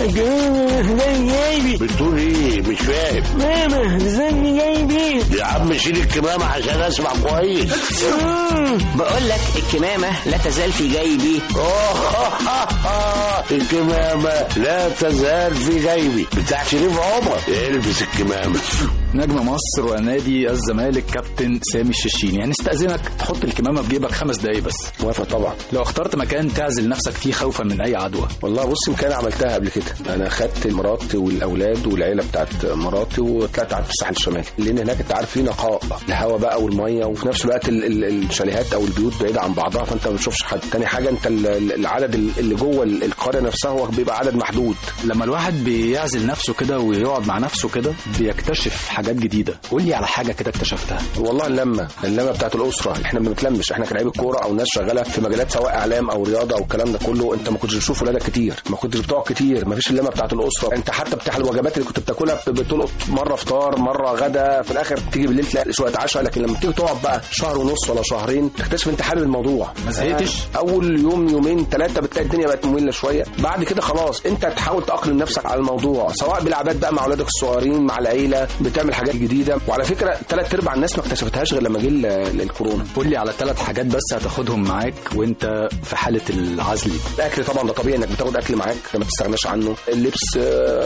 الكمامة زي جايبي بتقول ايه مش فاهم ماما زي جايبي يا عم شيل الكمامة عشان اسمع كويس بقول لك الكمامة لا تزال في جيبي الكمامة لا تزال في جيبي بتاع شريف عمر البس الكمامة نجم مصر ونادي الزمالك كابتن سامي الششيني هنستأذنك تحط الكمامة في جيبك خمس دقايق بس موافق طبعا لو اخترت مكان تعزل نفسك فيه خوفا من أي عدوى والله بص يمكن عملتها قبل كده انا خدت مراتي والاولاد والعيله بتاعت مراتي وطلعت قعدت في الساحل الشمالي لان هناك انت عارف فيه نقاء الهواء بقى والميه وفي نفس الوقت ال- ال- الشاليهات او البيوت بعيده عن بعضها فانت ما بتشوفش حد تاني حاجه انت ال- ال- العدد ال- اللي جوه ال- القريه نفسها هو بيبقى عدد محدود لما الواحد بيعزل نفسه كده ويقعد مع نفسه كده بيكتشف حاجات جديدة قول لي على حاجة كده اكتشفتها والله اللمه اللمه بتاعت الاسره احنا ما بنتلمش احنا كلاعيبه كوره او ناس شغاله في مجالات سواء اعلام او رياضه او الكلام ده كله انت ما كنتش بتشوف ولادك كتير ما كنتش بتقعد كتير ما فيش اللمه بتاعت الاسره انت حتى بتاع الوجبات اللي كنت بتاكلها بت- بتلقط مره فطار مره غدا في الاخر تيجي بالليل تلاقي شويه عشاء لكن لما تيجي تقعد بقى شهر ونص ولا شهرين تكتشف انت حابب الموضوع ما زهقتش؟ اول يوم يومين ثلاثه بتلاقي الدنيا بقت ممله شويه بعد كده خلاص انت تحاول تاقلم نفسك على الموضوع سواء بالعادات بقى مع اولادك الصغيرين مع العيله بتعمل حاجات جديده وعلى فكره ثلاث ارباع الناس ما اكتشفتهاش غير لما جه ال- الكورونا قول لي على ثلاث حاجات بس هتاخدهم معاك وانت في حالة العزل دي. الاكل طبعا ده طبيعي انك بتاخد اكل معاك ما تستغناش عنه اللبس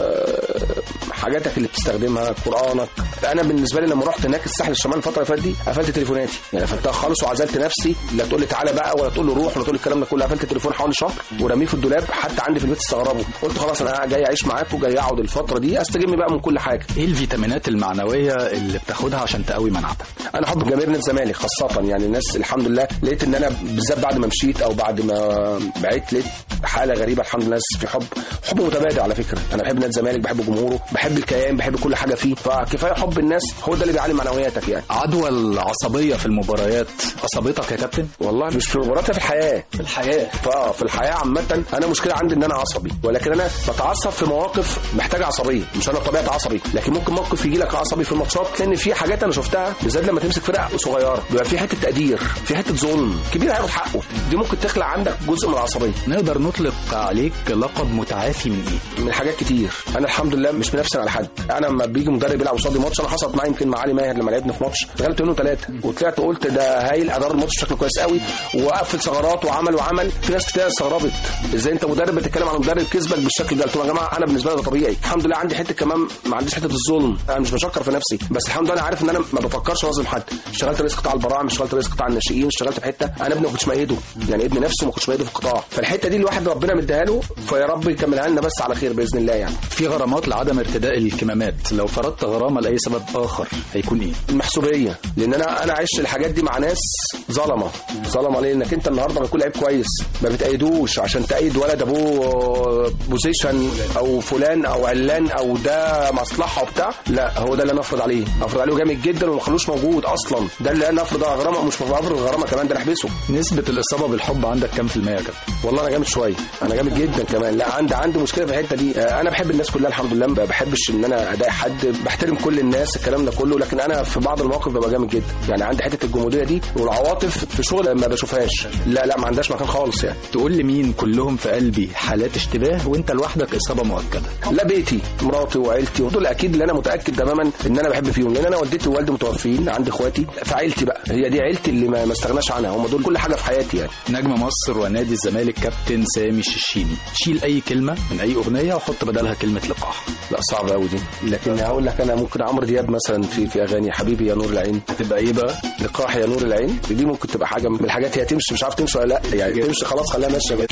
آه، حاجاتك اللي بتستخدمها قرانك انا بالنسبه لي لما رحت هناك الساحل الشمالي الفتره اللي فاتت دي قفلت تليفوناتي يعني قفلتها خالص وعزلت نفسي لا تقول لي تعالى بقى ولا تقول لي روح ولا تقول لي الكلام ده كله قفلت التليفون حوالي شهر ورميه في الدولاب حتى عندي في البيت استغربوا قلت خلاص انا جاي اعيش معاك وجاي اقعد الفتره دي استجم بقى من كل حاجه ايه الفيتامينات المعنوية اللي بتاخدها عشان تقوي مناعتك انا حب جماهير نادي الزمالك خاصه يعني الناس الحمد لله لقيت ان انا بالذات بعد ما مشيت او بعد ما بعدت لقيت حاله غريبه الحمد لله الناس في حب حب متبادل على فكره انا بحب نادي الزمالك بحب جمهوره بحب الكيان بحب كل حاجه فيه فكفايه حب الناس هو ده اللي بيعلي معنوياتك يعني عدوى العصبية في المباريات أصابتك يا كابتن؟ والله مش في المباراه في الحياه في الحياة فاه في الحياه عامه انا مشكله عندي ان انا عصبي ولكن انا بتعصب في مواقف محتاجه عصبيه مش انا طبيعه عصبي لكن ممكن موقف يجي لك عصبي في الماتشات لان في حاجات انا شفتها بالذات لما تمسك فرقه صغيره بيبقى في حته تقدير في حته ظلم كبير هياخد حقه دي ممكن تخلق عندك جزء من العصبيه نقدر نطلق عليك لقب متعافي من ايه؟ من حاجات كتير انا الحمد لله مش بنفسن على حد انا لما بيجي مدرب يلعب قصادي ماتش انا حصلت معايا يمكن مع علي ماهر لما لعبنا في ماتش اتغلبت منه ثلاثه وطلعت قلت ده هايل ادار الماتش بشكل كويس قوي وقفل ثغرات وعمل وعمل في ناس كتير استغربت ازاي انت مدرب بتتكلم عن مدرب كسبك بالشكل ده قلت لهم يا جماعه انا بالنسبه لي ده طبيعي الحمد لله عندي حته كمان ما عنديش حته الظلم انا مش بشكر في نفسي بس الحمد لله انا عارف ان انا ما بفكرش اظلم حد اشتغلت رئيس قطاع البراعم اشتغلت رئيس قطاع الناشئين اشتغلت في حته انا ابني ما كنتش مأيده يعني ابني نفسه ما كنتش مأيده في القطاع فالحته دي الواحد ربنا مديها له فيا رب يكملها لنا بس على خير باذن الله يعني في غرامات لعدم ارتداء الكمامات لو فرضت غرامة لأي سبب آخر هيكون ايه؟ المحسوبيه لان انا انا عشت الحاجات دي مع ناس ظلمه ظلمه ليه انك انت النهارده لما يكون لعيب كويس ما بتأيدوش عشان تأيد ولد ابوه بوزيشن او فلان او علان او ده مصلحه وبتاع لا هو ده اللي انا افرض عليه افرض عليه جامد جدا وما اخلوش موجود اصلا ده اللي انا افرض غرامه مش افرض غرامه كمان ده انا احبسه نسبة الإصابة بالحب عندك كام في المية يا كابتن؟ والله انا جامد شويه انا جامد جدا كمان لا عندي عندي مشكله في الحته دي آه، انا بحب الناس كلها الحمد لله ما بحبش ان انا اضايق حد بحترم كل الناس الكلام ده كله لكن انا في بعض المواقف ببقى جامد جدا يعني عندي حته الجموديه دي والعواطف في شغل ما بشوفهاش لا لا ما عندهاش مكان خالص يعني تقول لي مين كلهم في قلبي حالات اشتباه وانت لوحدك إصابة مؤكدة لا بيتي مراتي وعيلتي ودول اكيد اللي انا متاكد تماما ان انا بحب فيهم لان انا والدتي ووالدي متوفيين عندي اخواتي فعيلتي بقى هي دي عيلتي اللي ما ما استغناش عنها هم دول كل حاجه في حياتي يعني نجم مصر ونادي الزمالك كابتن سامي الششيني شيل أي كلمة من أي أغنية وحط بدلها كلمة لقاح لا صعبه قوي دي لكن هقول لك انا ممكن عمرو دياب مثلا في في اغاني حبيبي يا نور العين هتبقى إيه بقى؟ لقاح يا نور العين دي ممكن تبقى حاجه من الحاجات هي تمشي مش عارف تمشي ولا لا يعني تمشي خلاص خليها ماشيه كده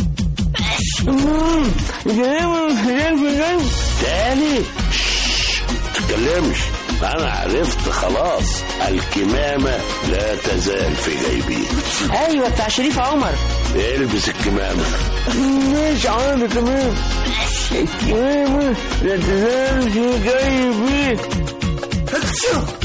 تاني شش، تتكلمش انا عرفت خلاص الكمامة لا تزال في جيبي ايوه بتاع شريف عمر البس الكمامة مش عارف كمان الكمامة لا تزال في جيبي